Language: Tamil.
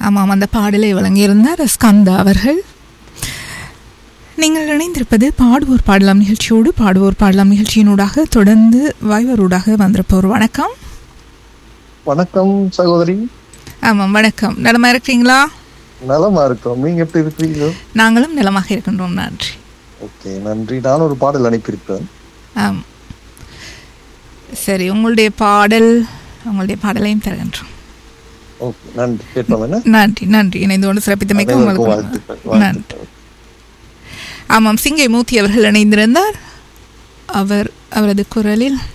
ஆமாம் அந்த பாடலை வழங்கியிருந்தார் ஸ்கந்தா அவர்கள் நீங்கள் இணைந்திருப்பது பாடுவோர் பாடலாம் நிகழ்ச்சியோடு பாடுவோர் பாடலாம் நிகழ்ச்சியினூடாக தொடர்ந்து வாய்வரூடாக வந்திருப்போர் வணக்கம் வணக்கம் சகோதரி ஆமாம் வணக்கம் நலமா இருக்கிறீங்களா நலமா இருக்கோம் நீங்க எப்படி இருக்கிறீங்க நாங்களும் நலமாக இருக்கின்றோம் நன்றி ஓகே நன்றி நான் ஒரு பாடல் அனுப்பியிருக்கேன் ஆம் சரி உங்களுடைய பாடல் உங்களுடைய பாடலையும் தருகின்றோம் ஓகே நன்றி கேட்போம் என்ன நன்றி நன்றி இணைந்து கொண்டு சிறப்பித்தமைக்கு அனைவருக்கும் உங்களுக்கு வாழ்த்துக்கள் நன்றி வாழ்த்துக்கள். ஆமாம் சிங்கை மூர்த்தி அவர்கள் இணைந்திருந்தார் அவர் அவரது குரலில்